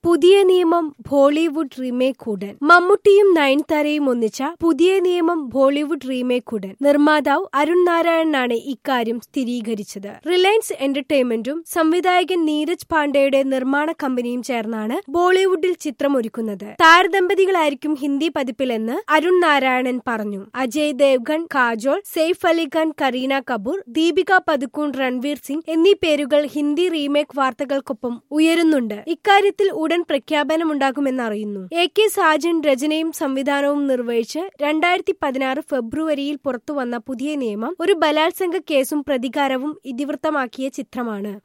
പുതിയ നിയമം ബോളിവുഡ് റീമേക്ക് ഉടൻ മമ്മൂട്ടിയും നയൻതാരയും ഒന്നിച്ച പുതിയ നിയമം ബോളിവുഡ് റീമേക്ക് ഉടൻ നിർമ്മാതാവ് അരുൺ നാരായണനാണ് ഇക്കാര്യം സ്ഥിരീകരിച്ചത് റിലയൻസ് എന്റർടൈൻമെന്റും സംവിധായകൻ നീരജ് പാണ്ഡെയുടെ നിർമ്മാണ കമ്പനിയും ചേർന്നാണ് ബോളിവുഡിൽ ചിത്രമൊരുക്കുന്നത് താരദമ്പതികളായിരിക്കും ഹിന്ദി പതിപ്പിലെന്ന് അരുൺ നാരായണൻ പറഞ്ഞു അജയ് ദേവ്ഗൺ കാജോൾ സെയ്ഫ് അലി ഖാൻ കരീന കപൂർ ദീപിക പതുക്കൂൺ രൺവീർ സിംഗ് എന്നീ പേരുകൾ ഹിന്ദി റീമേക്ക് വാർത്തകൾക്കൊപ്പം ഉയരുന്നുണ്ട് ഇക്കാര്യത്തിൽ ഉടൻ പ്രഖ്യാപനമുണ്ടാകുമെന്ന് അറിയുന്നു എ കെ സാജൻ രചനയും സംവിധാനവും നിർവഹിച്ച് രണ്ടായിരത്തി പതിനാറ് ഫെബ്രുവരിയിൽ പുറത്തുവന്ന പുതിയ നിയമം ഒരു ബലാത്സംഗ കേസും പ്രതികാരവും ഇതിവൃത്തമാക്കിയ ചിത്രമാണ്